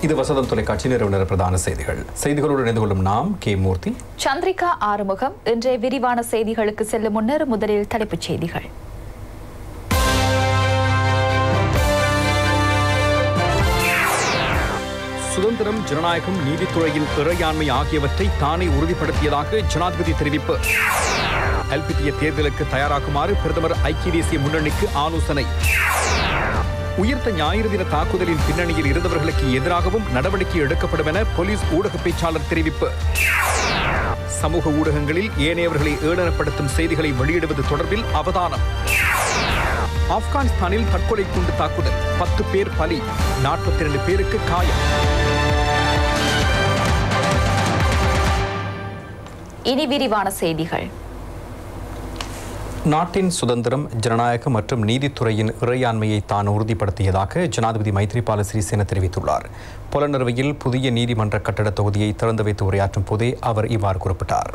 இது வசதம் தொலைக்காட்சி நிறுவனர் பிரதான செய்திகள் செய்திகளோடு இணைந்து கொள்ளும் நாம் கே மூர்த்தி சந்திரிகா ஆறுமுகம் இன்றைய விரிவான செய்திகளுக்கு செல்லும் முன்னர் முதலில் தலைப்புச் செய்திகள் சுதந்திரம் ஜனநாயகம் நீதித்துறையின் இறையாண்மை ஆகியவற்றை தானே உறுதிப்படுத்தியதாக ஜனாதிபதி தெரிவிப்பு எல்பிடிய தேர்தலுக்கு தயாராகுமாறு பிரதமர் ஐக்கிய தேசிய முன்னணிக்கு ஆலோசனை உயிர்த்த ஞாயிறு தின தாக்குதலின் பின்னணியில் இருந்தவர்களுக்கு எதிராகவும் நடவடிக்கை எடுக்கப்படும் என போலீஸ் ஊடக பேச்சாளர் தெரிவிப்பு சமூக ஊடகங்களில் ஏனையவர்களை ஏளனப்படுத்தும் செய்திகளை வெளியிடுவது தொடர்பில் அவதானம் ஆப்கானிஸ்தானில் தற்கொலை குண்டு தாக்குதல் பத்து பேர் பலி நாற்பத்தி இரண்டு பேருக்கு காயம் இனி விரிவான செய்திகள் நாட்டின் சுதந்திரம் ஜனநாயகம் மற்றும் நீதித்துறையின் இறையாண்மையை தான் உறுதிப்படுத்தியதாக ஜனாதிபதி மைத்ரிபால சிறிசேன தெரிவித்துள்ளார் புலனறுவையில் புதிய நீதிமன்ற கட்டட தொகுதியை திறந்து வைத்து உரையாற்றும் போதே அவர் இவ்வாறு குறிப்பிட்டார்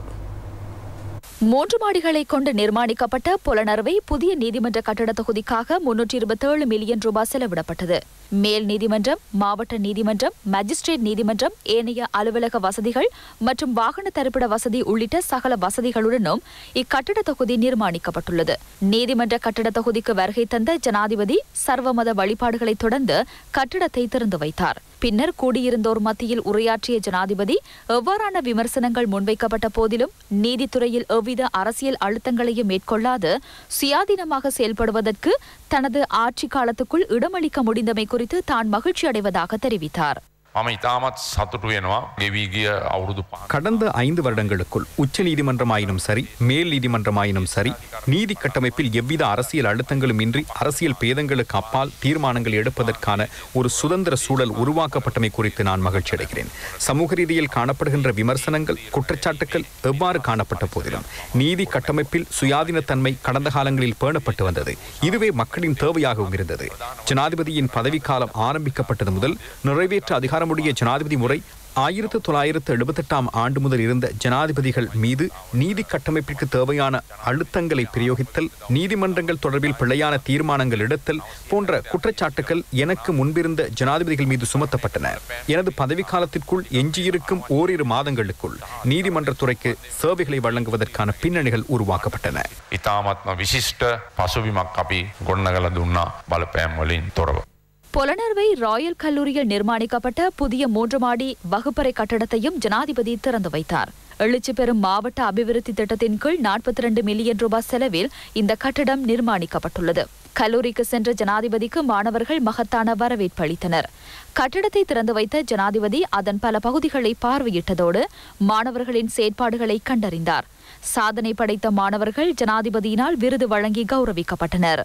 மூன்று மாடிகளை கொண்டு நிர்மாணிக்கப்பட்ட புலனறுவை புதிய நீதிமன்ற கட்டட தொகுதிக்காக முன்னூற்றி இருபத்தேழு மில்லியன் ரூபாய் செலவிடப்பட்டது மேல் நீதிமன்றம் மாவட்ட நீதிமன்றம் மஜிஸ்ட்ரேட் நீதிமன்றம் ஏனைய அலுவலக வசதிகள் மற்றும் வாகன தரிப்பிட வசதி உள்ளிட்ட சகல வசதிகளுடனும் இக்கட்டட தொகுதி நிர்மாணிக்கப்பட்டுள்ளது நீதிமன்ற கட்டட தொகுதிக்கு வருகை தந்த ஜனாதிபதி சர்வமத வழிபாடுகளை தொடர்ந்து கட்டிடத்தை திறந்து வைத்தார் பின்னர் கூடியிருந்தோர் மத்தியில் உரையாற்றிய ஜனாதிபதி எவ்வாறான விமர்சனங்கள் முன்வைக்கப்பட்ட போதிலும் நீதித்துறையில் எவ்வித அரசியல் அழுத்தங்களையும் மேற்கொள்ளாது சுயாதீனமாக செயல்படுவதற்கு தனது ஆட்சி காலத்துக்குள் இடமளிக்க முடிந்தமை குறித்து தான் மகிழ்ச்சி அடைவதாக தெரிவித்தார் මම ඉතාමත් සතුටු වෙනවා ගෙවීගිය අවුරුදු පහ கடந்த ஐந்து வருடங்களுக்குள் உச்ச நீதிமன்றமாயினும் சரி மேல் நீதிமன்றமாயினும் சரி நீதி கட்டமைப்பில் எவ்வித அரசியல் அழுத்தங்களும் இன்றி அரசியல் பேதங்களுக்கு அப்பால் தீர்மானங்கள் எடுப்பதற்கான ஒரு சுதந்திர சூழல் உருவாக்கப்பட்டமை குறித்து நான் மகிழ்ச்சி அடைகிறேன் சமூக ரீதியில் காணப்படுகின்ற விமர்சனங்கள் குற்றச்சாட்டுகள் எவ்வாறு காணப்பட்ட போதிலும் நீதி கட்டமைப்பில் சுயாதீனத்தன்மை கடந்த காலங்களில் பேணப்பட்டு வந்தது இதுவே மக்களின் தேவையாகவும் இருந்தது ஜனாதிபதியின் பதவிக்காலம் ஆரம்பிக்கப்பட்டது முதல் நிறைவேற்ற அதிகாரமுடைய ஜனாதிபதி முறை ஆயிரத்து தொள்ளாயிரத்து எழுபத்தெட்டாம் ஆண்டு முதல் இருந்த ஜனாதிபதிகள் மீது நீதி கட்டமைப்பிற்கு தேவையான அழுத்தங்களை பிரயோகித்தல் நீதிமன்றங்கள் தொடர்பில் பிழையான தீர்மானங்கள் எடுத்தல் போன்ற குற்றச்சாட்டுகள் எனக்கு முன்பிருந்த ஜனாதிபதிகள் மீது சுமத்தப்பட்டன எனது பதவிக்காலத்திற்குள் எஞ்சியிருக்கும் ஓரிரு மாதங்களுக்குள் நீதிமன்றத்துறைக்கு சேவைகளை வழங்குவதற்கான பின்னணிகள் உருவாக்கப்பட்டன ඉතාමත්ම විශිෂ්ට පසුබිමක් අපි ගොන්නගල දුන්නා බලපෑම් වලින් තොරව. புலனர்வை ராயல் கல்லூரியில் நிர்மாணிக்கப்பட்ட புதிய மூன்று மாடி வகுப்பறை கட்டடத்தையும் ஜனாதிபதி திறந்து வைத்தார் எழுச்சி பெறும் மாவட்ட அபிவிருத்தி திட்டத்தின் கீழ் நாற்பத்தி இரண்டு மில்லியன் ரூபாய் செலவில் இந்த கட்டடம் நிர்மாணிக்கப்பட்டுள்ளது கல்லூரிக்கு சென்ற ஜனாதிபதிக்கு மாணவர்கள் மகத்தான வரவேற்பு அளித்தனர் கட்டடத்தை திறந்து வைத்த ஜனாதிபதி அதன் பல பகுதிகளை பார்வையிட்டதோடு மாணவர்களின் செயற்பாடுகளை கண்டறிந்தார் சாதனை படைத்த மாணவர்கள் ஜனாதிபதியினால் விருது வழங்கி கௌரவிக்கப்பட்டனர்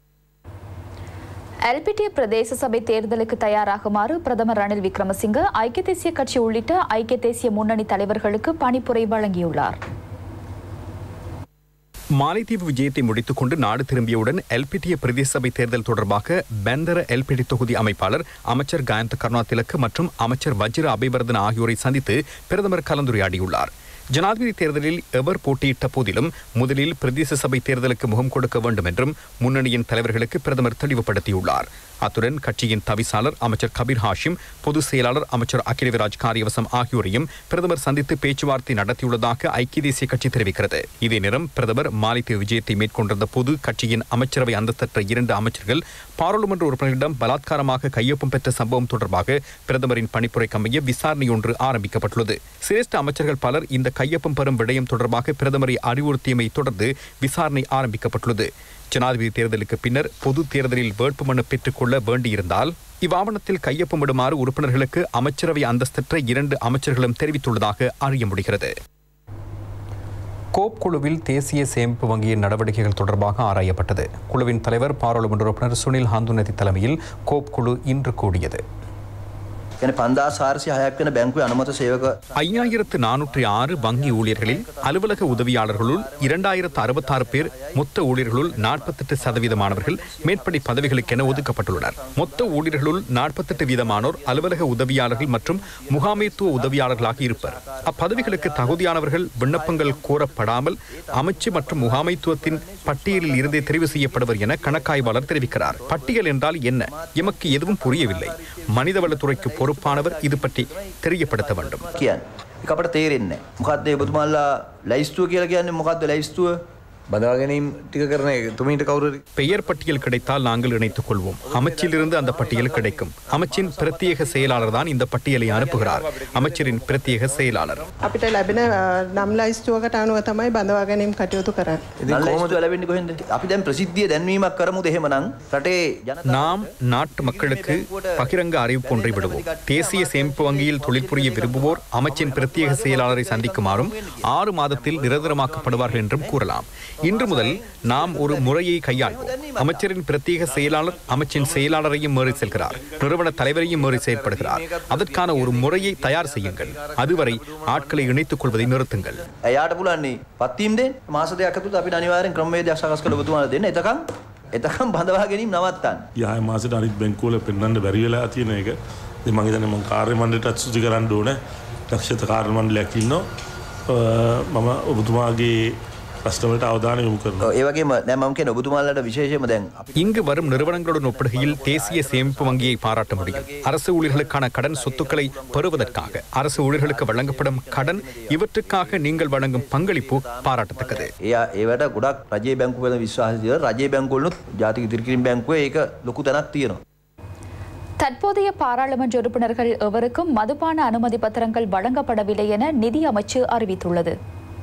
எல்பிடிய பிரதேச சபை தேர்தலுக்கு தயாராகுமாறு பிரதமர் ரணில் விக்ரமசிங்க ஐக்கிய தேசிய கட்சி உள்ளிட்ட ஐக்கிய தேசிய முன்னணி தலைவர்களுக்கு பணிப்புரை வழங்கியுள்ளார் மாலைத்தீவு விஜயத்தை முடித்துக் கொண்டு நாடு திரும்பியவுடன் எல்பிடிய பிரதேச சபை தேர்தல் தொடர்பாக பெந்தர எல்பிடி தொகுதி அமைப்பாளர் அமைச்சர் காயந்த கருணாதிலக்கு மற்றும் அமைச்சர் வஜ்ர அபிவர்தன் ஆகியோரை சந்தித்து பிரதமர் கலந்துரையாடியுள்ளார் ஜனாதிபதி தேர்தலில் எவர் போட்டியிட்ட போதிலும் முதலில் பிரதேச சபை தேர்தலுக்கு முகம் கொடுக்க வேண்டும் என்றும் முன்னணியின் தலைவர்களுக்கு பிரதமர் தெளிவுபடுத்தியுள்ளார் அத்துடன் கட்சியின் தவிசாளர் அமைச்சர் கபீர் ஹாஷிம் பொதுச் செயலாளர் அமைச்சர் அகிலவிராஜ் காரியவசம் ஆகியோரையும் பிரதமர் சந்தித்து பேச்சுவார்த்தை நடத்தியுள்ளதாக ஐக்கிய தேசிய கட்சி தெரிவிக்கிறது இதே நேரம் பிரதமர் மாலைத்தீவு விஜயத்தை மேற்கொண்டிருந்த போது கட்சியின் அமைச்சரவை அந்தஸ்தற்ற இரண்டு அமைச்சர்கள் பாராளுமன்ற உறுப்பினர்களிடம் பலாத்காரமாக கையொப்பம் பெற்ற சம்பவம் தொடர்பாக பிரதமரின் பணிப்புரைக்கு அமைய விசாரணை ஒன்று ஆரம்பிக்கப்பட்டுள்ளது சிரேஷ்ட அமைச்சர்கள் பலர் இந்த கையொப்பம் பெறும் விடயம் தொடர்பாக பிரதமரை அறிவுறுத்தியமை தொடர்ந்து விசாரணை ஆரம்பிக்கப்பட்டுள்ளது ஜனாதிபதி தேர்தலுக்கு பின்னர் பொது தேர்தலில் வேட்புமனு பெற்றுக்கொள்ள வேண்டியிருந்தால் இவ்வாவணத்தில் கையொப்பமிடுமாறு உறுப்பினர்களுக்கு அமைச்சரவை அந்தஸ்தற்ற இரண்டு அமைச்சர்களும் தெரிவித்துள்ளதாக அறிய முடிகிறது கோப் குழுவில் தேசிய சேமிப்பு வங்கியின் நடவடிக்கைகள் தொடர்பாக ஆராயப்பட்டது குழுவின் தலைவர் பாராளுமன்ற உறுப்பினர் சுனில் ஹந்துனதி தலைமையில் கோப் குழு இன்று கூடியது කියන පන්දා සාර්සි හයක් වෙන බැංකුව අනමත සේවක ஐயாயிரத்து நானூற்றி ஆறு வங்கி ஊழியர்களில் அலுவலக உதவியாளர்களுள் இரண்டாயிரத்து அறுபத்தாறு பேர் மொத்த ஊழியர்களுள் நாற்பத்தெட்டு சதவீதமானவர்கள் மேற்படி பதவிகளுக்கென ஒதுக்கப்பட்டுள்ளனர் மொத்த ஊழியர்களுள் நாற்பத்தெட்டு வீதமானோர் அலுவலக உதவியாளர்கள் மற்றும் முகாமைத்துவ உதவியாளர்களாக இருப்பர் அப்பதவிகளுக்கு தகுதியானவர்கள் விண்ணப்பங்கள் கோரப்படாமல் அமைச்சு மற்றும் முகாமைத்துவத்தின் பட்டியலில் இருந்தே தெரிவு செய்யப்படுவர் என கணக்காய்வாளர் தெரிவிக்கிறார் பட்டியல் என்றால் என்ன எமக்கு எதுவும் புரியவில்லை மனிதவளத்துறைக்கு பொறுப்பானவர் இது பற்றி தெரியப்படுத்த வேண்டும் කියන්න. එක අපට තේරෙන්නේ. මොකක්ද ඒ ඔබතුමාල්ලා ලැයිස්තුව කියලා කියන්නේ මොකක්ද ලැයිස්තුව? බඳවා ගැනීම් ටික කරන එක තුමීට කවුරුරි பெயர் பட்டியல் கிடைத்தால் நாங்கள் இணைத்துக் கொள்வோம் அமைச்சிலிருந்து அந்த பட்டியல் கிடைக்கும் அமைச்சின் பிரத்யேக செயலாளர் தான் இந்த பட்டியலை அனுப்புகிறார் அமைச்சரின் பிரத்யேக செயலாளர் අපිට ලැබෙන අ, නම් ලයිස්තුවකට අනුව තමයි බඳවා ගැනීම් කටයුතු කරන්න. නල් ලැයිස්තුව ලැබෙන්නේ කොහෙන්ද? අපි දැන් ප්‍රසිද්ධිය දැන්වීමක් කරමුද එහෙමනම් රටේ ජනතාව நாம் நாட்டு மக்களுக்கு பகிரங்க அறிவிப்பு ஒன்றை விடுவோம் தேசிய சேமிப்பு வங்கியில் தொழில் புரிய விரும்புவோர் அமைச்சின் பிரத்யேக செயலாளரை சந்திக்குமாறும் ஆறு மாதத்தில் நிரந்தரமாக்கப்படுவார்கள் என்றும் கூறலாம் இன்று முதல் நாம் ஒரு முறையை கையாள்வோம் அமைச்சரின் பிரத்யேக செயலாளர் அமைச்சின் செயலாளரையும் மீறி செல்கிறார் நிறுவன தலைவரையும் மீறி செயற்படுகிறார் அதற்கான ஒரு முறையை தயார் செய்யுங்கள் அதுவரை ஆட்களை இணைத்துக் கொள்வதை நிறுத்துங்கள் එයාට පුළුවන්නේ පත්වීම් දෙන්න මාස දෙකක් ඇතුළත අපිට අනිවාර්යෙන් ක්‍රමවේදයක් සකස් කරලා ඔබතුමාලා දෙන්න. එතකන් එතකන් බඳවා ගැනීම නවත්තන්න. යහ මාසට අනිත් බැංකුවල පෙන්වන්න බැරි වෙලා තියෙන එක. ඉතින් මම හිතන්නේ මම කාර්ය මණ්ඩලයටත් සුචි කරන්න ඕනේ. දක්ෂත කාර්ය මණ්ඩලයක් ඉන්නවා. අ, මම ඔබතුමාගේ ප්‍රශ්නවලට අවධානය යොමු කරනවා. ඔව්, ඒ වගේම දැන් මම කියන්නේ ඔබතුමාලාට විශේෂයෙන්ම දැන් අපි இங்கு வரும் நிறுவனங்களுடன் ஒப்பிடுகையில் தேசிய சேமிப்பு வங்கியை பாராட்ட முடியும் அரசு ஊழியர்களுக்கான கடன் சொத்துக்களை பெறுவதற்காக அரசு ஊழியர்களுக்கு வழங்கப்படும் கடன் இவற்றுக்காக நீங்கள் வழங்கும் பங்களிப்பு பாராட்டத்தக்கது එයා ඒවට ගොඩක් රජයේ බැංකු වල විශ්වාසය තියෙනවා. රජයේ බැංකුවලුත් ජාතික ඉදිරිකිරීම බැංකුවේ ඒක ලොකු තැනක් තියෙනවා. தற்போதைய பாராளுமன்ற உறுப்பினர்கள் எவருக்கும் மதுபான அனுமதி பத்திரங்கள் வழங்கப்படவில்லை என நிதி அமைச்சு அறிவித்துள்ளது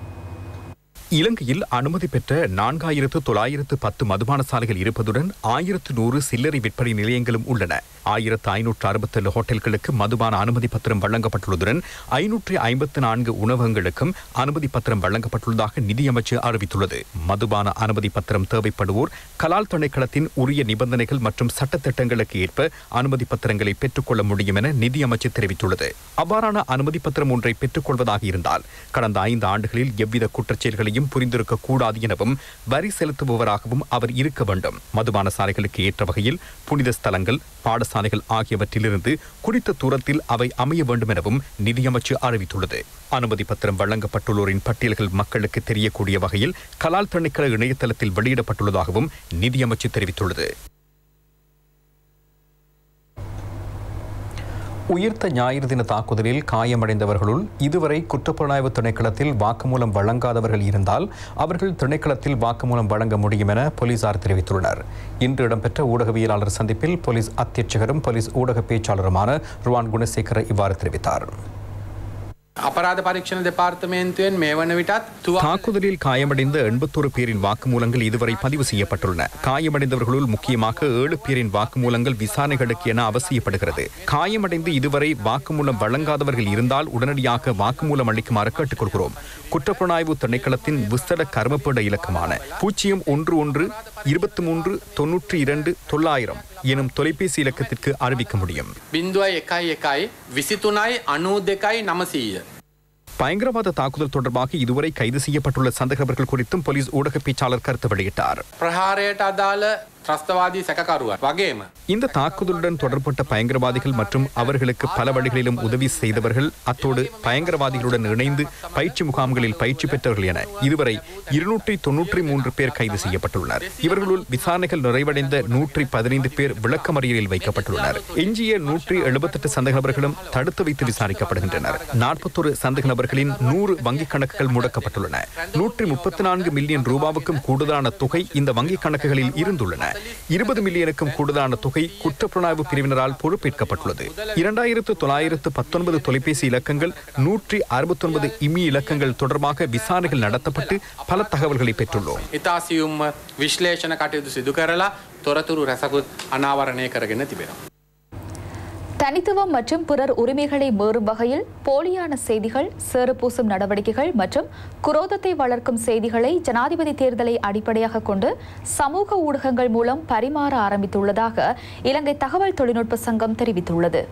இலங்கையில் அனுமதி பெற்ற நான்காயிரத்து தொள்ளாயிரத்து பத்து மதுபான சாலைகள் இருப்பதுடன் ஆயிரத்து நூறு சில்லறை விற்பனை நிலையங்களும் உள்ளன ஆயிரத்து ஐநூற்று அறுபத்தேழு ஹோட்டல்களுக்கு மதுபான அனுமதி பத்திரம் வழங்கப்பட்டுள்ளதுடன் ஐநூற்றி ஐம்பத்து நான்கு உணவகங்களுக்கும் அனுமதி பத்திரம் வழங்கப்பட்டுள்ளதாக நிதியமைச்சு அறிவித்துள்ளது மதுபான அனுமதி பத்திரம் தேவைப்படுவோர் கலால் திணைக்களத்தின் உரிய நிபந்தனைகள் மற்றும் சட்டத்திட்டங்களுக்கு ஏற்ப அனுமதி பத்திரங்களை பெற்றுக்கொள்ள முடியும் என நிதியமைச்சு தெரிவித்துள்ளது அவ்வாறான அனுமதி பத்திரம் ஒன்றை பெற்றுக்கொள்வதாக இருந்தால் கடந்த ஐந்து ஆண்டுகளில் எவ்வித குற்றச்செயல்களையும் புரிந்திருக்க கூடாது எனவும் வரி செலுத்துபவராகவும் அவர் இருக்க வேண்டும் மதுபான சாலைகளுக்கு ஏற்ற வகையில் புனித ஸ்தலங்கள் பாடசாலைகள் ஆகியவற்றிலிருந்து குறித்த தூரத்தில் அவை அமைய வேண்டும் எனவும் நிதியமைச்சு அறிவித்துள்ளது அனுமதி பத்திரம் வழங்கப்பட்டுள்ளோரின் பட்டியல்கள் மக்களுக்கு தெரியக்கூடிய வகையில் கலால் திணைக்கள இணையதளத்தில் வெளியிடப்பட்டுள்ளதாகவும் நிதியமைச்சு தெரிவித்துள்ளது உயிர்த்த ஞாயிறு தின தாக்குதலில் காயமடைந்தவர்களுள் இதுவரை குற்றப்புலனாய்வு திணைக்களத்தில் வாக்குமூலம் வழங்காதவர்கள் இருந்தால் அவர்கள் திணைக்களத்தில் வாக்குமூலம் வழங்க முடியும் என போலீசார் தெரிவித்துள்ளனர் இன்று இடம்பெற்ற ஊடகவியலாளர் சந்திப்பில் போலீஸ் அத்தியட்சகரும் போலீஸ் ஊடக பேச்சாளருமான ருவான் குணசேகர இவ்வாறு தெரிவித்தார் අපරාධ පරීක්ෂණ දෙපාර්තමේන්තුවෙන් මේ වන විටත් තුවා தாக்குதலில் காயமடைந்த எண்பத்தொரு பேரின் வாக்குமூலங்கள் இதுவரை பதிவு செய்யப்பட்டுள்ளன காயமடைந்தவர்களுள் முக்கியமாக ஏழு பேரின் வாக்குமூலங்கள் விசாரணைகளுக்கு என அவசியப்படுகிறது காயமடைந்து இதுவரை வாக்குமூலம் வழங்காதவர்கள் இருந்தால் உடனடியாக வாக்குமூலம் அளிக்குமாறு கேட்டுக்கொள்கிறோம் குற்றப்புலனாய்வு திணைக்களத்தின் விசட கர்மப்பட இலக்கமான பூஜ்ஜியம் ஒன்று ஒன்று இருபத்தி மூன்று தொன்னூற்றி இரண்டு தொள்ளாயிரம் எனும் தொலைபேசி இலக்கத்திற்கு அறிவிக்க முடியும் බින්දුවයි එකයි එකයි විසිතුනයි අනූ දෙකයි නමසීය. பயங்கரவாத தாக்குதல் தொடர்பாக இதுவரை கைது செய்யப்பட்டுள்ள சந்தேகவர்கள் குறித்தும் போலீஸ் ஊடக பேச்சாளர் கருத்து வெளியிட்டார் ප්‍රහාරයට අදාළ ත්‍රස්තවාදී සැකකරුවන් වගේම. இந்த தாக்குதலுடன் தொடர்பட்ட பயங்கரவாதிகள் மற்றும் அவர்களுக்கு பல வழிகளிலும் உதவி செய்தவர்கள் அத்தோடு பயங்கரவாதிகளுடன் இணைந்து பயிற்சி முகாம்களில் பயிற்சி பெற்றவர்கள் என இதுவரை இருநூற்றி தொன்னூற்றி மூன்று பேர் கைது செய்யப்பட்டுள்ளனர் இவர்களுள் விசாரணைகள் நிறைவடைந்த நூற்றி பதினைந்து பேர் விளக்கமறியலில் வைக்கப்பட்டுள்ளனர் எஞ்சிய நூற்றி எழுபத்தெட்டு சந்தேக நபர்களும் தடுத்து வைத்து விசாரிக்கப்படுகின்றனர் நாற்பத்தொரு சந்தேக நபர்களின் நூறு வங்கிக் கணக்குகள் முடக்கப்பட்டுள்ளன நூற்றி முப்பத்தி நான்கு மில்லியன் ரூபாவுக்கும் கூடுதலான தொகை இந்த வங்கிக் கணக்குகளில் இருந்துள்ளன இருபது மில்லியனுக்கும் கூடுதலான தொகை குற்றப்புலனாய்வு பிரிவினரால் பொறுப்பேற்கப்பட்டுள்ளது இரண்டாயிரத்து தொள்ளாயிரத்து பத்தொன்பது தொலைபேசி இலக்கங்கள் நூற்றி அறுபத்தொன்பது இமி இலக்கங்கள் தொடர்பாக விசாரணைகள் நடத்தப்பட்டு பல தகவல்களை பெற்றுள்ளோம் ඉතා සියුම්ම විශ්ලේෂණ කටයුතු සිදු කරලා තොරතුරු රැසකුත් අනාවරණය කරගෙන තිබෙනවා. தனித்துவம் மற்றும் பிறர் உரிமைகளை மீறும் வகையில் போலியான செய்திகள் சேறு பூசும் நடவடிக்கைகள் மற்றும் குரோதத்தை வளர்க்கும் செய்திகளை ஜனாதிபதி தேர்தலை அடிப்படையாக கொண்டு சமூக ஊடகங்கள் மூலம் பரிமாற ஆரம்பித்துள்ளதாக இலங்கை தகவல் தொழில்நுட்ப சங்கம் தெரிவித்துள்ளது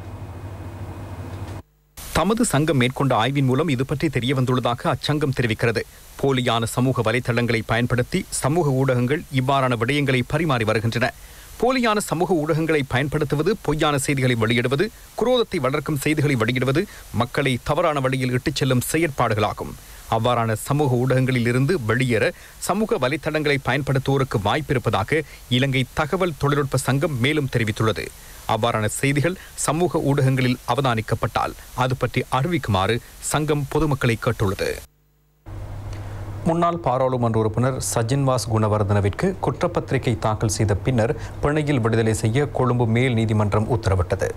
தமது சங்கம் மேற்கொண்ட ஆய்வின் மூலம் இது பற்றி தெரிய வந்துள்ளதாக அச்சங்கம் தெரிவிக்கிறது போலியான சமூக வலைத்தளங்களை பயன்படுத்தி சமூக ஊடகங்கள் இவ்வாறான விடயங்களை பரிமாறி வருகின்றன போலியான சமூக ஊடகங்களை பயன்படுத்துவது பொய்யான செய்திகளை வெளியிடுவது குரோதத்தை வளர்க்கும் செய்திகளை வெளியிடுவது மக்களை தவறான வழியில் இட்டுச் செல்லும் செயற்பாடுகளாகும் அவ்வாறான சமூக ஊடகங்களில் இருந்து வெளியேற சமூக வலைத்தளங்களை பயன்படுத்துவோருக்கு வாய்ப்பிருப்பதாக இலங்கை தகவல் தொழில்நுட்ப சங்கம் மேலும் தெரிவித்துள்ளது அவ்வாறான செய்திகள் சமூக ஊடகங்களில் அவதானிக்கப்பட்டால் அது பற்றி அறிவிக்குமாறு சங்கம் பொதுமக்களை கேட்டுள்ளது முன்னாள் பாராளுமன்ற உறுப்பினர் சஜின்வாஸ் குணவர்தனவிற்கு குற்றப்பத்திரிகை தாக்கல் செய்த பின்னர் பிணையில் விடுதலை செய்ய கொழும்பு மேல் நீதிமன்றம் உத்தரவிட்டது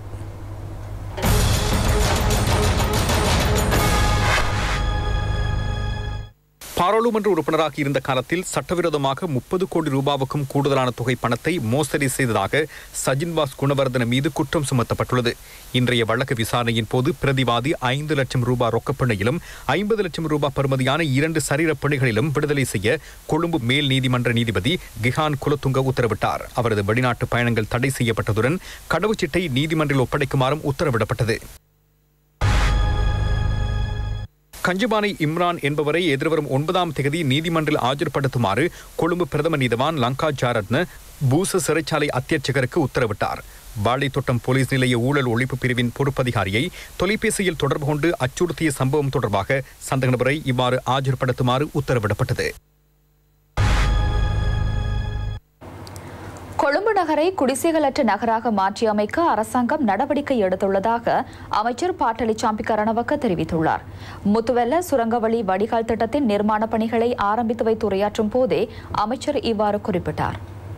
பாராளுமன்ற உறுப்பினராக இருந்த காலத்தில் சட்டவிரோதமாக முப்பது கோடி ரூபாவுக்கும் கூடுதலான தொகை பணத்தை மோசடி செய்ததாக சஜின்வாஸ் குணவர்தன மீது குற்றம் சுமத்தப்பட்டுள்ளது இன்றைய வழக்கு விசாரணையின் போது பிரதிவாதி ஐந்து லட்சம் ரூபாய் ரொக்கப்பணியிலும் ஐம்பது லட்சம் ரூபாய் பெறுமதியான இரண்டு சரீர பிணைகளிலும் விடுதலை செய்ய கொழும்பு மேல் நீதிமன்ற நீதிபதி கிஹான் குலத்துங்க உத்தரவிட்டார் அவரது வெளிநாட்டு பயணங்கள் தடை செய்யப்பட்டதுடன் கடவுச்சீட்டை நீதிமன்றில் ஒப்படைக்குமாறும் உத்தரவிடப்பட்டது கஞ்சுபானை இம்ரான் என்பவரை எதிர்வரும் ஒன்பதாம் தேதி நீதிமன்றில் ஆஜர்படுத்துமாறு கொழும்பு பிரதம நீதவான் லங்கா ஜாரத்ன பூச சிறைச்சாலை அத்தியட்சகருக்கு உத்தரவிட்டார் வாழைத்தோட்டம் போலீஸ் நிலைய ஊழல் ஒழிப்பு பிரிவின் பொறுப்பதிகாரியை தொலைபேசியில் தொடர்பு கொண்டு அச்சுறுத்திய சம்பவம் தொடர்பாக சந்தக நபரை இவ்வாறு ஆஜர்படுத்துமாறு உத்தரவிடப்பட்டது கொழும்பு நகரை குடிசைகளற்ற நகராக மாற்றியமைக்க அரசாங்கம் நடவடிக்கை எடுத்துள்ளதாக அமைச்சர் பாட்டலி சாம்பிக்க ரணவக்க தெரிவித்துள்ளார் முத்துவெல்ல சுரங்கவழி வடிகால் திட்டத்தின் நிர்மாண பணிகளை ஆரம்பித்து வைத்து உரையாற்றும் போதே அமைச்சர் இவ்வாறு குறிப்பிட்டார்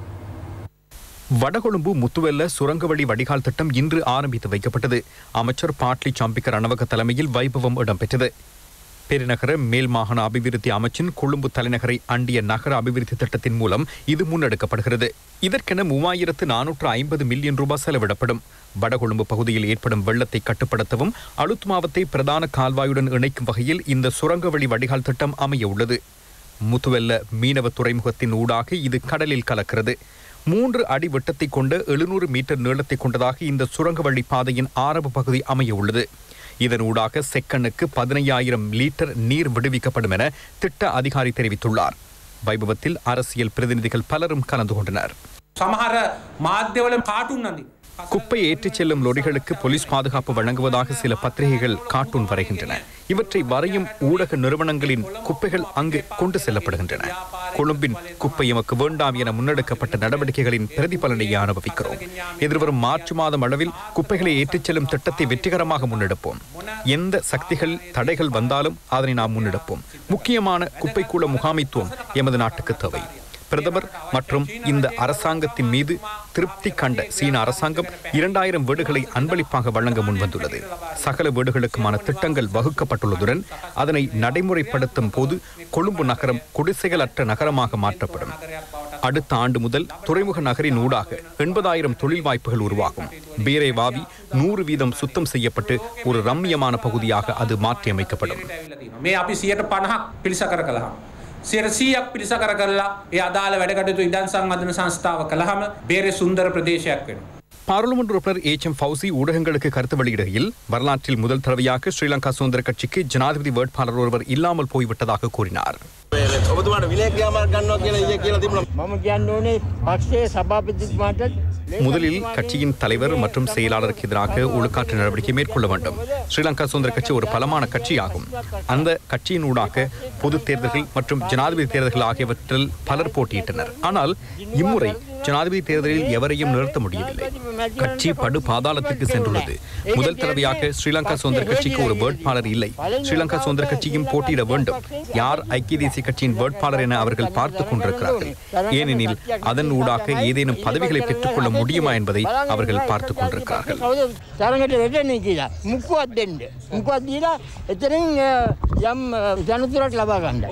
வடகொழும்பு முத்துவெல்ல சுரங்கவழி வடிகால் திட்டம் இன்று ஆரம்பித்து வைக்கப்பட்டது அமைச்சர் பாட்லி சாம்பிக்க ரணவக தலைமையில் வைபவம் இடம்பெற்றது பெருநகர மேல் மாகாண அபிவிருத்தி அமைச்சின் கொழும்பு தலைநகரை அண்டிய நகர அபிவிருத்தி திட்டத்தின் மூலம் இது முன்னெடுக்கப்படுகிறது இதற்கென மூவாயிரத்து நானூற்று ஐம்பது மில்லியன் ரூபாய் செலவிடப்படும் வடகொழும்பு பகுதியில் ஏற்படும் வெள்ளத்தை கட்டுப்படுத்தவும் அழுத் மாவத்தை பிரதான கால்வாயுடன் இணைக்கும் வகையில் இந்த சுரங்கவழி வடிகால் திட்டம் அமைய உள்ளது முத்துவெல்ல மீனவ துறைமுகத்தின் ஊடாக இது கடலில் கலக்கிறது மூன்று அடி விட்டத்தை கொண்ட எழுநூறு மீட்டர் நீளத்தை கொண்டதாக இந்த சுரங்கவழி பாதையின் ஆரம்ப பகுதி அமைய உள்ளது இதன் ஊடாக செக்கண்ணுக்கு பதினையாயிரம் லிட்டர் நீர் விடுவிக்கப்படும் என திட்ட அதிகாரி தெரிவித்துள்ளார் வைபவத்தில் அரசியல் பிரதிநிதிகள் பலரும் கலந்து கொண்டனர் සමහර මාධ්‍යවල කාටුන් අඳි. குப்பை ஏற்றிச் செல்லும் லொரிகளுக்கு போலீஸ் பாதுகாப்பு வழங்குவதாக சில பத்திரிகைகள் கார்ட்டூன் வரைகின்றன இவற்றை வரையும் ஊடக நிறுவனங்களின் குப்பைகள் அங்கு கொண்டு செல்லப்படுகின்றன கொழும்பின் குப்பை எமக்கு வேண்டாம் என முன்னெடுக்கப்பட்ட நடவடிக்கைகளின் பிரதிபலனையே அனுபவிக்கிறோம் எதிர்வரும் மார்ச் மாதம் அளவில் குப்பைகளை ஏற்றிச் செல்லும் திட்டத்தை வெற்றிகரமாக முன்னெடுப்போம் எந்த சக்திகள் தடைகள் வந்தாலும் அதனை நாம் முன்னெடுப்போம் முக்கியமான குப்பைக்கூள முகாமைத்துவம் எமது நாட்டுக்கு தேவை பிரதமர் மற்றும் இந்த அரசாங்கத்தின் மீது திருப்தி கண்ட சீன அரசாங்கம் இரண்டாயிரம் வீடுகளை அன்பளிப்பாக வழங்க முன்வந்துள்ளது சகல வீடுகளுக்குமான திட்டங்கள் வகுக்கப்பட்டுள்ளதுடன் அதனை நடைமுறைப்படுத்தும் போது கொழும்பு நகரம் குடிசைகளற்ற நகரமாக மாற்றப்படும் அடுத்த ஆண்டு முதல் துறைமுக நகரின் ஊடாக எண்பதாயிரம் தொழில் வாய்ப்புகள் உருவாகும் பீரேவாவி நூறு வீதம் சுத்தம் செய்யப்பட்டு ஒரு ரம்மியமான பகுதியாக அது மாற்றியமைக்கப்படும் මේ අපි සියට පණහක් පිළිසකර කළහම. සියට සීයක් පිළිසකර කරලා ඒ අදාළ වැඩකටතු ඉඩන් සංවධන සංස්ථාව කළහම බේරෙ සුන්දර ප්‍රදේශයක් වෙන. பாராளுமன்ற உறுப்பினர் ஏச் எம் ஃபவுசி ஊடகங்களுக்கு கருத்து வெளியிடுகையில் வரலாற்றில் முதல் தடவையாக ஸ்ரீலங்கா சுதந்திர கட்சிக்கு ஜனாதிபதி வேட்பாளர் ஒருவர் இல்லாமல் போய்விட்டதாக கூறினார் ඔබතුමාට විලේක්‍රියාමාර්ග ගන්නවා කියලා ඊයේ කියලා තිබුණා. මම කියන්න ඕනේ පක්ෂයේ සභාපතිතුමාට முதலில் கட்சியின் தலைவர் மற்றும் செயலாளருக்கு எதிராக ஒழுக்காற்று நடவடிக்கை மேற்கொள்ள வேண்டும் ஸ்ரீலங்கா சுதந்திர கட்சி ஒரு பலமான கட்சியாகும் அந்த கட்சியின் ஊடாக பொது தேர்தல்கள் மற்றும் ஜனாதிபதி தேர்தல்கள் ஆகியவற்றில் பலர் போட்டியிட்டனர் ஆனால் இம்முறை ஜனாதிபதி தேர்தலில் எவரையும் நிறுத்த முடியவில்லை கட்சி படு பாதாளத்துக்கு சென்றுள்ளது முதல் தடவையாக ஸ்ரீலங்கா சுதந்திர கட்சிக்கு ஒரு வேட்பாளர் இல்லை ஸ்ரீலங்கா சுதந்திர கட்சியும் போட்டியிட வேண்டும் யார் ஐக்கிய தேசிய கட்சியின் வேட்பாளர் என அவர்கள் பார்த்துக் கொண்டிருக்கிறார்கள் ஏனெனில் அதன் ஊடாக ஏதேனும் பதவிகளை பெற்றுக்கொள்ள முடியுமா என்பதை அவர்கள் பார்த்துக் கொண்டிருக்கிறார்கள் තරඟට වැටෙන්නේ කියලා මුක්කුවත් දෙන්න. මුක්කුවත් දීලා එතනින් අ, යම් අ, ජනතුරක් ලබා ගන්නයි.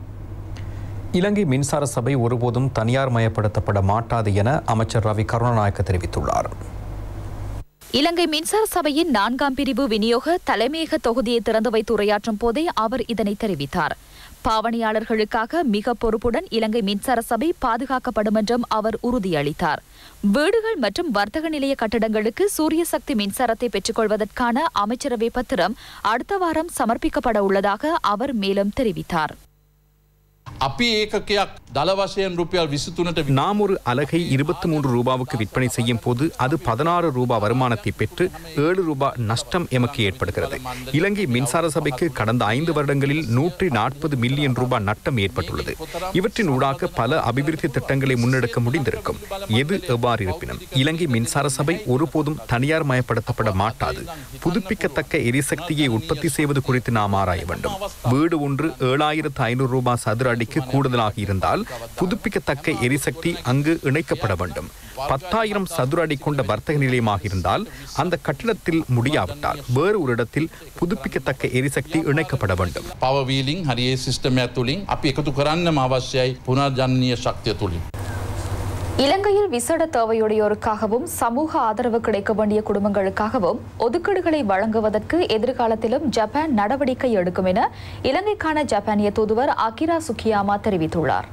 இலங்கை மின்சார சபை ஒருபோதும் தனியார் மயப்படுத்தப்பட மாட்டாது என அமைச்சர் ரவி கருணாநாயக்க தெரிவித்துள்ளார் இலங்கை மின்சார சபையின் நான்காம் பிரிவு விநியோக தலைமையக தொகுதியை திறந்து வைத்து உரையாற்றும் போதே அவர் இதனை தெரிவித்தார் பாவனையாளர்களுக்காக மிக பொறுப்புடன் இலங்கை மின்சார சபை பாதுகாக்கப்படும் என்றும் அவர் உறுதியளித்தார் வீடுகள் மற்றும் வர்த்தக நிலைய கட்டடங்களுக்கு சூரிய சக்தி மின்சாரத்தை பெற்றுக்கொள்வதற்கான அமைச்சரவை பத்திரம் அடுத்த வாரம் சமர்ப்பிக்கப்பட உள்ளதாக அவர் மேலும் தெரிவித்தார். අපි ඒකකයක් දල වශයෙන් රුපියල් විසිතුනට நாம் ஒரு அலகை இருபத்தி மூன்று ரூபாவுக்கு விற்பனை செய்யும் போது அது பதினாறு ரூபாய் வருமானத்தை பெற்று ஏழு ரூபாய் நஷ்டம் எமக்கு ஏற்படுகிறது இலங்கை மின்சார சபைக்கு கடந்த ஐந்து வருடங்களில் நூற்றி நாற்பது மில்லியன் ரூபாய் நட்டம் ஏற்பட்டுள்ளது இவற்றின் ஊடாக பல அபிவிருத்தி திட்டங்களை முன்னெடுக்க முடிந்திருக்கும் எது எவ்வாறு இருப்பினும் இலங்கை மின்சார சபை ஒருபோதும் தனியார் மயப்படுத்தப்பட மாட்டாது புதுப்பிக்கத்தக்க எரிசக்தியை உற்பத்தி செய்வது குறித்து நாம் ஆராய வேண்டும் வீடு ஒன்று ஏழாயிரத்து ஐநூறு ரூபாய் சதுர அடிக்கு கூடுதலாக இருந்தால் புதுப்பிக்கத்தக்க எரிசக்தி அங்கு இணைக்கப்பட வேண்டும் பத்தாயிரம் சதுர அடி கொண்ட வர்த்தக நிலையமாக இருந்தால் அந்த கட்டிடத்தில் முடியாவிட்டால் வேறு ஒரு இடத்தில் புதுப்பிக்கத்தக்க எரிசக்தி இணைக்கப்பட வேண்டும் පවවීලිං හරියේ සිිස්ටමයක් තුළින් අපි එකතු කරන්න අවශ්‍යයි පුනර්ජන්නීය ශක්තිය තුළින්. இலங்கையில் விசேட தேவையுடையோருக்காகவும் சமூக ஆதரவு கிடைக்க வேண்டிய குடும்பங்களுக்காகவும் ஒதுக்கீடுகளை வழங்குவதற்கு எதிர்காலத்திலும் ஜப்பான் நடவடிக்கை எடுக்கும் என இலங்கைக்கான ஜப்பானிய தூதுவர் அகிரா சுக்கியாமா தெரிவித்துள்ளார்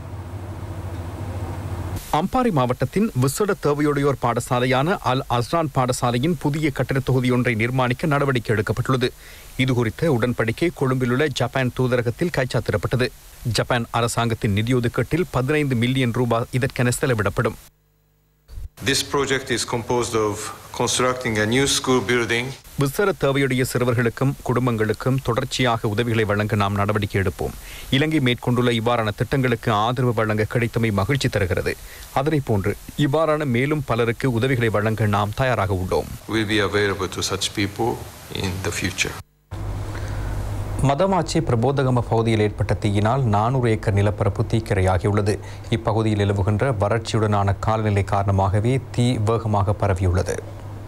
அம்பாறை மாவட்டத்தின் விசேட தேவையுடையோர் பாடசாலையான அல் அஸ்ரான் பாடசாலையின் புதிய கட்டிடத் தொகுதியொன்றை நிர்மாணிக்க நடவடிக்கை எடுக்கப்பட்டுள்ளது இதுகுறித்த உடன்படிக்கை கொழும்பிலுள்ள ஜப்பான் தூதரகத்தில் கைச்சாத்திடப்பட்டது ஜப்பான் அரசாங்கத்தின் நிதி ஒதுக்கீட்டில் பதினைந்து மில்லியன் ரூபாய் இதற்கென செலவிடப்படும் This project is composed of constructing a new school building விசேட தேவையுடைய சிறுவர்களுக்கும் குடும்பங்களுக்கும் தொடர்ச்சியாக உதவிகளை வழங்க நாம் நடவடிக்கை எடுப்போம் இலங்கை மேற்கொண்டுள்ள இவ்வாறான திட்டங்களுக்கு ஆதரவு வழங்க கிடைத்தமை மகிழ்ச்சி தருகிறது அதனைப் போன்று இவ்வாறான மேலும் பலருக்கு உதவிகளை வழங்க நாம் தயாராக உள்ளோம் will be available to such people in the future. மதமாச்சி பிரபோதகம பகுதியில் ஏற்பட்ட தீயினால் நானூறு ஏக்கர் நிலப்பரப்பு தீக்கிரையாகியுள்ளது இப்பகுதியில் நிலவுகின்ற வறட்சியுடனான காலநிலை காரணமாகவே தீ வேகமாக பரவியுள்ளது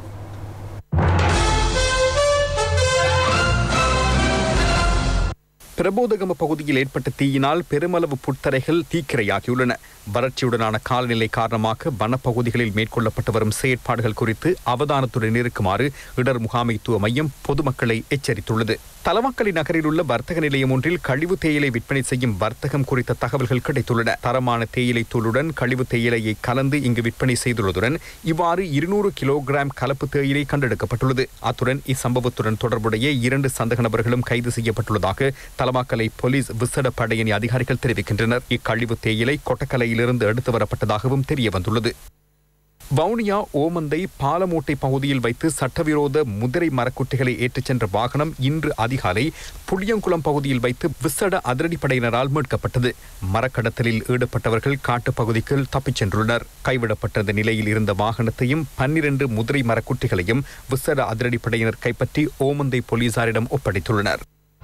பிரபோதகம பகுதியில் ஏற்பட்ட தீயினால் பெருமளவு புத்தரைகள் தீக்கிரையாகியுள்ளன வறட்சியுடனான காலநிலை காரணமாக வனப்பகுதிகளில் மேற்கொள்ளப்பட்டு வரும் செயற்பாடுகள் குறித்து அவதானத்துடன் இருக்குமாறு இடர் முகாமைத்துவ மையம் பொதுமக்களை எச்சரித்துள்ளது தலவாக்கலை நகரில் உள்ள வர்த்தக நிலையம் ஒன்றில் கழிவு தேயிலை விற்பனை செய்யும் வர்த்தகம் குறித்த தகவல்கள் கிடைத்துள்ளன தரமான தேயிலை தூளுடன் கழிவு தேயிலையை கலந்து இங்கு விற்பனை செய்துள்ளதுடன் இவ்வாறு இருநூறு கிலோகிராம் கலப்பு தேயிலை கண்டெடுக்கப்பட்டுள்ளது அத்துடன் இச்சம்பவத்துடன் தொடர்புடைய இரண்டு சந்தக நபர்களும் கைது செய்யப்பட்டுள்ளதாக தலவாக்கலை போலீஸ் விசேட படையணி அதிகாரிகள் தெரிவிக்கின்றனர் இக்கழிவு தேயிலை கொட்டக்கலையிலிருந்து எடுத்து வரப்பட்டதாகவும் தெரிய வந்துள்ளது வவுனியா ஓமந்தை பாலமூட்டை பகுதியில் வைத்து சட்டவிரோத முதிரை மரக்குட்டிகளை ஏற்றிச் சென்ற வாகனம் இன்று அதிகாலை புளியங்குளம் பகுதியில் வைத்து விசட அதிரடிப்படையினரால் மீட்கப்பட்டது மரக்கடத்தலில் ஈடுபட்டவர்கள் காட்டுப் பகுதிக்குள் தப்பிச் சென்றுள்ளனர் கைவிடப்பட்ட நிலையில் இருந்த வாகனத்தையும் பன்னிரண்டு முதிரை மரக்குட்டிகளையும் விசட அதிரடிப்படையினர் கைப்பற்றி ஓமந்தை போலீசாரிடம் ஒப்படைத்துள்ளனர்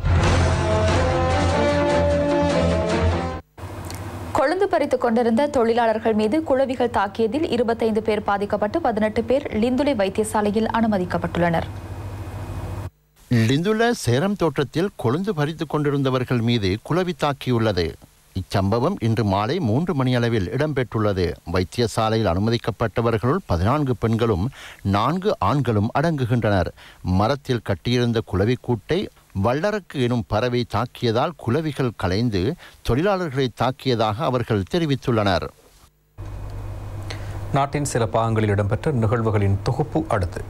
கொழுந்து பறித்துக் கொண்டிருந்த தொழிலாளர்கள் மீது குளவிகள் தாக்கியதில் இருபத்தைந்து பேர் பாதிக்கப்பட்டு பதினெட்டு பேர் லிந்துலை வைத்தியசாலையில் அனுமதிக்கப்பட்டுள்ளனர் லிந்துல சேரம் தோட்டத்தில் கொழுந்து பறித்துக் கொண்டிருந்தவர்கள் மீது குளவி தாக்கியுள்ளது இச்சம்பவம் இன்று மாலை மூன்று மணியளவில் இடம்பெற்றுள்ளது வைத்தியசாலையில் அனுமதிக்கப்பட்டவர்களுள் பதினான்கு பெண்களும் நான்கு ஆண்களும் அடங்குகின்றனர் மரத்தில் கட்டியிருந்த குளவிக்கூட்டை வள்ளரக்கு எனும் பறவை தாக்கியதால் குளவிகள் கலைந்து தொழிலாளர்களை தாக்கியதாக அவர்கள் தெரிவித்துள்ளனர் நாட்டின் சில பாகங்களில் இடம்பெற்ற நிகழ்வுகளின் தொகுப்பு அடுத்து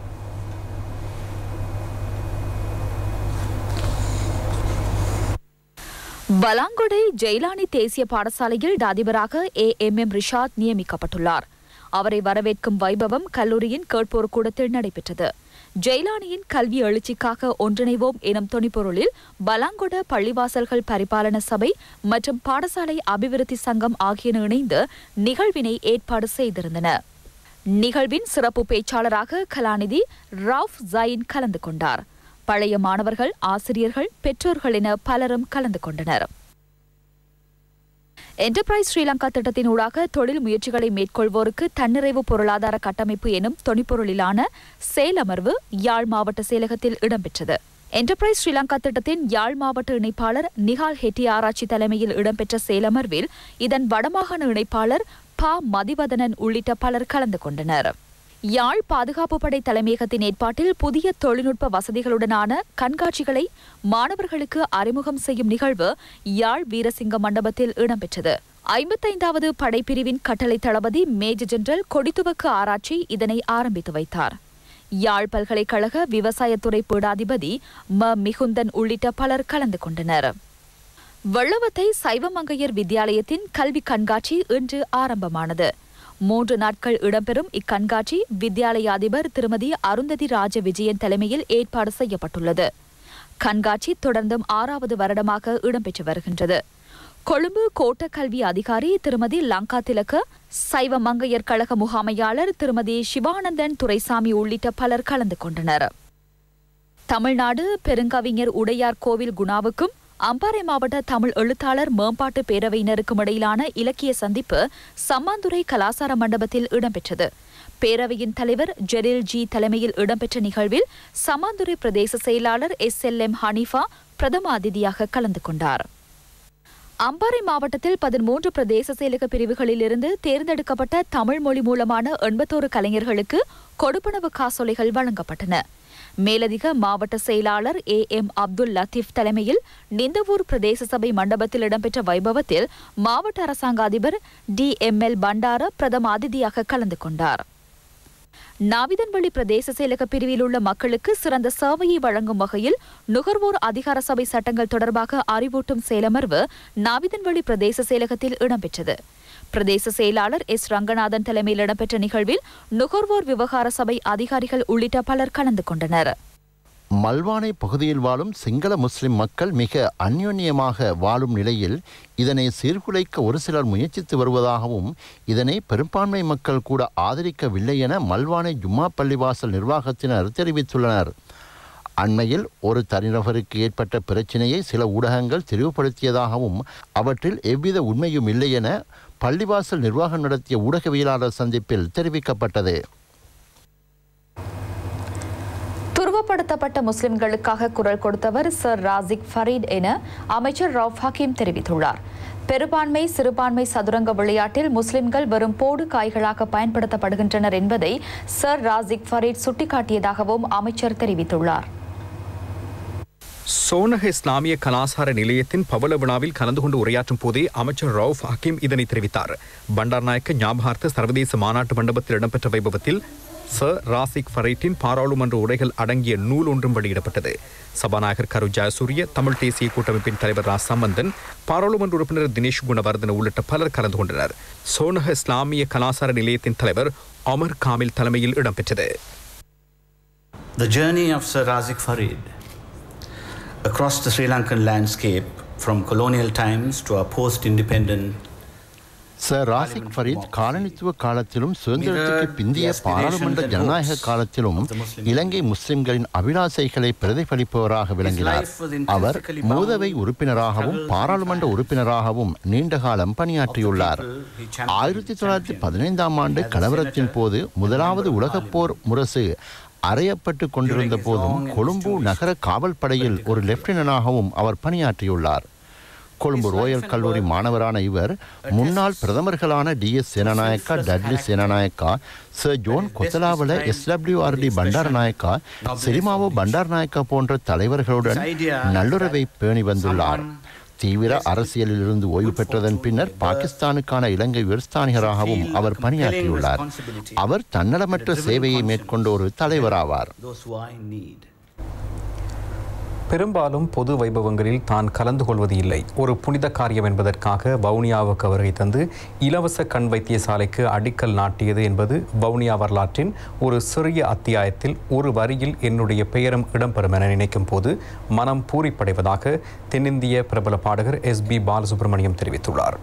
பலாங்கொடை ஜெயிலானி தேசிய பாடசாலையில் அதிபராக ஏ எம் எம் ரிஷாத் நியமிக்கப்பட்டுள்ளார் அவரை வரவேற்கும் வைபவம் கல்லூரியின் கேட்போர் கூடத்தில் நடைபெற்றது ஜெயிலானியின் கல்வி எழுச்சிக்காக ஒன்றிணைவோம் எனும் துணிப்பொருளில் பலாங்கொட பள்ளிவாசல்கள் பரிபாலன சபை மற்றும் பாடசாலை அபிவிருத்தி சங்கம் ஆகியன இணைந்து நிகழ்வினை ஏற்பாடு செய்திருந்தன நிகழ்வின் சிறப்பு பேச்சாளராக கலாநிதி ரவுஃப் ஜயின் கலந்து கொண்டார் பழைய மாணவர்கள் ஆசிரியர்கள் பெற்றோர்கள் என பலரும் கலந்து கொண்டனர் என்டர்பிரைஸ் ஸ்ரீலங்கா திட்டத்தின் ஊடாக தொழில் முயற்சிகளை மேற்கொள்வோருக்கு தன்னிறைவு பொருளாதார கட்டமைப்பு எனும் தொனிப்பொருளிலான செயலமர்வு யாழ் மாவட்ட செயலகத்தில் இடம்பெற்றது என்டர்பிரைஸ் ஸ்ரீலங்கா திட்டத்தின் யாழ் மாவட்ட இணைப்பாளர் நிகால் ஹெட்டி ஆராய்ச்சி தலைமையில் இடம்பெற்ற செயலமர்வில் இதன் வடமாகாண இணைப்பாளர் ப மதிவதனன் உள்ளிட்ட பலர் கலந்து கொண்டனர் யாழ் பாதுகாப்பு படை தலைமையகத்தின் ஏற்பாட்டில் புதிய தொழில்நுட்ப வசதிகளுடனான கண்காட்சிகளை மாணவர்களுக்கு அறிமுகம் செய்யும் நிகழ்வு யாழ் வீரசிங்க மண்டபத்தில் இடம்பெற்றது ஐம்பத்தைந்தாவது படைப்பிரிவின் கட்டளை தளபதி மேஜர் ஜெனரல் கொடித்துவக்கு ஆராய்ச்சி இதனை ஆரம்பித்து வைத்தார் யாழ் பல்கலைக்கழக விவசாயத்துறை பீடாதிபதி ம மிகுந்தன் உள்ளிட்ட பலர் கலந்து கொண்டனர் வெள்ளவத்தை சைவமங்கையர் வித்தியாலயத்தின் கல்வி கண்காட்சி இன்று ஆரம்பமானது மூன்று நாட்கள் இடம்பெறும் இக்கண்காட்சி வித்தியாலய அதிபர் திருமதி அருந்ததி ராஜ விஜயன் தலைமையில் ஏற்பாடு செய்யப்பட்டுள்ளது கண்காட்சி தொடர்ந்தும் ஆறாவது வருடமாக இடம்பெற்று வருகின்றது கொழும்பு கோட்ட கல்வி அதிகாரி திருமதி லங்கா திலக்க சைவ மங்கையர் கழக முகாமையாளர் திருமதி சிவானந்தன் துரைசாமி உள்ளிட்ட பலர் கலந்து கொண்டனர் தமிழ்நாடு பெருங்கவிஞர் உடையார் கோவில் குணாவுக்கும் அம்பாறை மாவட்ட தமிழ் எழுத்தாளர் மேம்பாட்டு பேரவையினருக்கும் இடையிலான இலக்கிய சந்திப்பு சம்மாந்துறை கலாசார மண்டபத்தில் இடம்பெற்றது பேரவையின் தலைவர் ஜெரில் ஜி தலைமையில் இடம்பெற்ற நிகழ்வில் சம்மாந்துறை பிரதேச செயலாளர் எஸ் எல் எம் ஹனீஃபா பிரதம அதிதியாக கலந்து கொண்டார் அம்பாறை மாவட்டத்தில் பதிமூன்று பிரதேச செயலக பிரிவுகளிலிருந்து தேர்ந்தெடுக்கப்பட்ட தமிழ் மொழி மூலமான எண்பத்தோரு கலைஞர்களுக்கு கொடுப்பனவு காசோலைகள் வழங்கப்பட்டன மேலதிக மாவட்ட செயலாளர் ஏ எம் அப்துல் லத்தீப் தலைமையில் நிந்தவூர் பிரதேச சபை மண்டபத்தில் இடம்பெற்ற வைபவத்தில் மாவட்ட அரசாங்க அதிபர் டி எம் எல் பண்டார பிரதம அதிதியாக கலந்து கொண்டார் நாவிதன்வெளி பிரதேச செயலக பிரிவில் உள்ள மக்களுக்கு சிறந்த சேவையை வழங்கும் வகையில் நுகர்வோர் அதிகார சபை சட்டங்கள் தொடர்பாக அறிவூட்டும் செயலமர்வு நாவிதன்வெளி பிரதேச செயலகத்தில் இடம்பெற்றது பிரதேச செயலாளர் எஸ் ரங்கநாதன் தலைமையில் இடம்பெற்ற நிகழ்வில் நுகர்வோர் விவகார சபை அதிகாரிகள் உள்ளிட்ட பலர் கலந்து கொண்டனர் மல்வானை பகுதியில் வாழும் சிங்கள முஸ்லிம் மக்கள் மிக அந்யோன்யமாக வாழும் நிலையில் இதனை சீர்குலைக்க ஒரு சிலர் முயற்சித்து வருவதாகவும் இதனை பெரும்பான்மை மக்கள் கூட ஆதரிக்கவில்லை என மல்வானை ஜும்மா பள்ளிவாசல் நிர்வாகத்தினர் தெரிவித்துள்ளனர் அண்மையில் ஒரு தனிநபருக்கு ஏற்பட்ட பிரச்சினையை சில ஊடகங்கள் தெளிவுபடுத்தியதாகவும் அவற்றில் எவ்வித உண்மையும் இல்லை என பள்ளிவாசல் நிர்வாகம் நடத்திய ஊடகவியலாளர் சந்திப்பில் தெரிவிக்கப்பட்டது துருவப்படுத்தப்பட்ட முஸ்லிம்களுக்காக குரல் கொடுத்தவர் சர் ராசிக் ஃபரீட் என அமைச்சர் ரவுஃப் ஹக்கீம் தெரிவித்துள்ளார் பெரும்பான்மை சிறுபான்மை சதுரங்க விளையாட்டில் முஸ்லிம்கள் வெறும் போடு காய்களாக பயன்படுத்தப்படுகின்றனர் என்பதை சர் ராசிக் ஃபரீட் சுட்டிக்காட்டியதாகவும் அமைச்சர் தெரிவித்துள்ளார் சோனக இஸ்லாமிய கலாசார நிலையத்தின் பவள விழாவில் கலந்து கொண்டு உரையாற்றும் போதே அமைச்சர் ரவுஃப் ஹக்கீம் இதனை தெரிவித்தார் பண்டார்நாயக்க ஞாபகார்த்த சர்வதேச மாநாட்டு மண்டபத்தில் இடம்பெற்ற வைபவத்தில் சர் ராசிக் ஃபரைட்டின் பாராளுமன்ற உரைகள் அடங்கிய நூல் ஒன்றும் வெளியிடப்பட்டது சபாநாயகர் கரு ஜெயசூரிய தமிழ் தேசிய கூட்டமைப்பின் தலைவர் ரா சம்பந்தன் பாராளுமன்ற உறுப்பினர் தினேஷ் குணவர்தன உள்ளிட்ட பலர் கலந்து கொண்டனர் சோனக இஸ்லாமிய கலாசார நிலையத்தின் தலைவர் அமர் காமில் தலைமையில் இடம்பெற்றது The journey of Sir Razik Farid across the Sri Lankan landscape from colonial times to our post-independent sir Razik Fareed காலனித்துவ காலத்திலும் சுதந்திரத்துக்கு பிந்தைய பாராளுமன்ற ஜனநாயக காலத்திலும் இலங்கை முஸ்லிம்களின் அபிலாசைகளை பிரதிபலிப்பவராக விளங்கினார் அவர் மூதவை உறுப்பினராகவும் பாராளுமன்ற உறுப்பினராகவும் நீண்ட காலம் பணியாற்றியுள்ளார் ஆயிரத்தி தொள்ளாயிரத்தி பதினைந்தாம் ஆண்டு கலவரத்தின் போது முதலாவது உலகப் போர் முரசு அறையப்பட்டு கொண்டிருந்த போதும் கொழும்பு நகர காவல் படையில் ஒரு லெப்டினனாகவும் அவர் பணியாற்றியுள்ளார் கொழும்பு ரோயல் கல்லூரி மாணவரான இவர் முன்னாள் பிரதமர்களான T S Senanayake Dudley Senanayake sir John Kotelawala S W R D Bandaranaike Sirimavo Bandaranaike போன்ற தலைவர்களுடன் நல்லுறவை பேணி வந்துள்ளார் தீவிர அரசியலில் இருந்து ஓய்வு பெற்றதன் பின்னர் பாகிஸ்தானுக்கான இலங்கை விவசாயிகராகவும் அவர் பணியாற்றியுள்ளார் அவர் தன்னலமற்ற சேவையை மேற்கொண்ட ஒரு தலைவராவார் those who are in need. பெரும்பாலும் பொது வைபவங்களில் தான் கலந்து கொள்வது இல்லை ஒரு புனித காரியம் என்பதற்காக வவுனியாவுக்கு வருகை தந்து இலவச கண் வைத்தியசாலைக்கு அடிக்கல் நாட்டியது என்பது வவுனியா வரலாற்றின் ஒரு சிறிய அத்தியாயத்தில் ஒரு வரியில் என்னுடைய பெயரும் இடம்பெறும் என நினைக்கும் போது மனம் பூரிப்படைவதாக தென்னிந்திய பிரபல பாடகர் எஸ் பி பாலசுப்ரமணியம் தெரிவித்துள்ளார்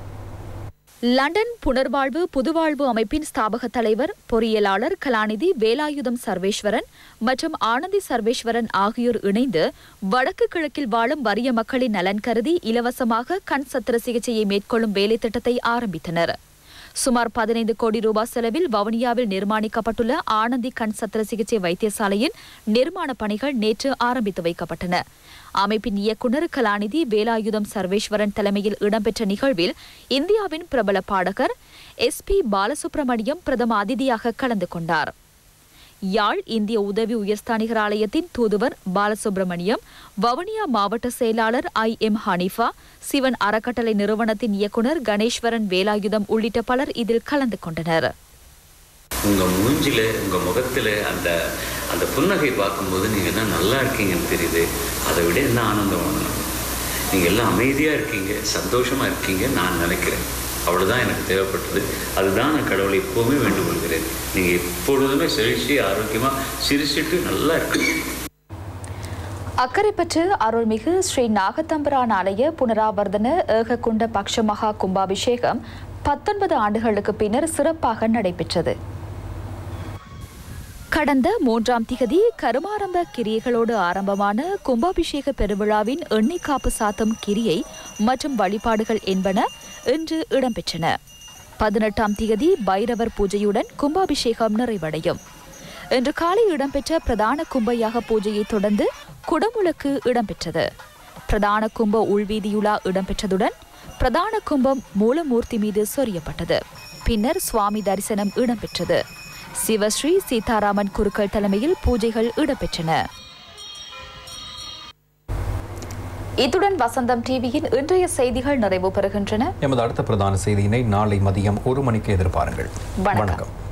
லண்டன் புனர்வாழ்வு புதுவாழ்வு அமைப்பின் ஸ்தாபக தலைவர் பொறியியலாளர் கலாநிதி வேலாயுதம் சர்வேஸ்வரன் மற்றும் ஆனந்தி சர்வேஸ்வரன் ஆகியோர் இணைந்து வடக்கு கிழக்கில் வாழும் வறிய மக்களின் நலன் கருதி இலவசமாக கண் சத்திர சிகிச்சையை மேற்கொள்ளும் வேலை திட்டத்தை ஆரம்பித்தனர் சுமார் பதினைந்து கோடி ரூபாய் செலவில் வவுனியாவில் நிர்மாணிக்கப்பட்டுள்ள ஆனந்தி கண் சத்திர சிகிச்சை வைத்தியசாலையின் நிர்மாண பணிகள் நேற்று ஆரம்பித்து வைக்கப்பட்டன அமைப்பின் இயக்குநர் கலாநிதி வேலாயுதம் சர்வேஸ்வரன் தலைமையில் இடம்பெற்ற நிகழ்வில் இந்தியாவின் பிரபல பாடகர் எஸ் பி பாலசுப்ரமணியம் பிரதம அதிதியாக கலந்து கொண்டார் யாழ் இந்திய உதவி உயர்ஸ்தானிகர் ஆலயத்தின் தூதுவர் பாலசுப்ரமணியம் வவுனியா மாவட்ட செயலாளர் ஐ எம் ஹனீஃபா சிவன் அறக்கட்டளை நிறுவனத்தின் இயக்குநர் கணேஸ்வரன் வேலாயுதம் உள்ளிட்ட பலர் இதில் கலந்து கொண்டனர் உங்கள் மூஞ்சில உங்கள் முகத்தில் அந்த அந்த புன்னகை பார்க்கும்போது நீங்கள் தான் நல்லா இருக்கீங்கன்னு தெரியுது அதை விட என்ன ஆனந்தம் வேணும் நீங்கள் எல்லாம் அமைதியாக இருக்கீங்க சந்தோஷமாக இருக்கீங்க நான் நினைக்கிறேன் அவ்வளோதான் எனக்கு தேவைப்பட்டது அதுதான் நான் கடவுளை எப்போவுமே வேண்டுக் கொள்கிறேன் நீங்கள் எப்பொழுதுமே செழிச்சு ஆரோக்கியமாக சிரிச்சிட்டு நல்லா இருக்கணும் அக்கரைப்பற்று அருள்மிகு ஸ்ரீ நாகத்தம்பிரான் ஆலய புனராவர்த்தன ஏககுண்ட பக்ஷ மகா கும்பாபிஷேகம் பத்தொன்பது ஆண்டுகளுக்கு பின்னர் சிறப்பாக நடைபெற்றது கடந்த மூன்றாம் திகதி கருமாரம்ப கிரியைகளோடு ஆரம்பமான கும்பாபிஷேக பெருவிழாவின் எண்ணெய் காப்பு சாத்தம் கிரியை மற்றும் வழிபாடுகள் என்பன இன்று இடம்பெற்றன பதினெட்டாம் திகதி பைரவர் பூஜையுடன் கும்பாபிஷேகம் நிறைவடையும் இன்று காலை இடம்பெற்ற பிரதான கும்பயாக பூஜையை தொடர்ந்து குடமுழுக்கு இடம்பெற்றது பிரதான கும்ப உள்வீதியுலா இடம்பெற்றதுடன் பிரதான கும்பம் மூலமூர்த்தி மீது சொரியப்பட்டது பின்னர் சுவாமி தரிசனம் இடம்பெற்றது சிவஸ்ரீ சீதாராமன் குருக்கள் தலைமையில் பூஜைகள் இடம்பெற்றன இத்துடன் வசந்தம் டிவியின் இன்றைய செய்திகள் நிறைவு பெறுகின்றன எமது அடுத்த பிரதான செய்தியினை நாளை மதியம் ஒரு மணிக்கு எதிர்பாருங்கள் வணக்கம்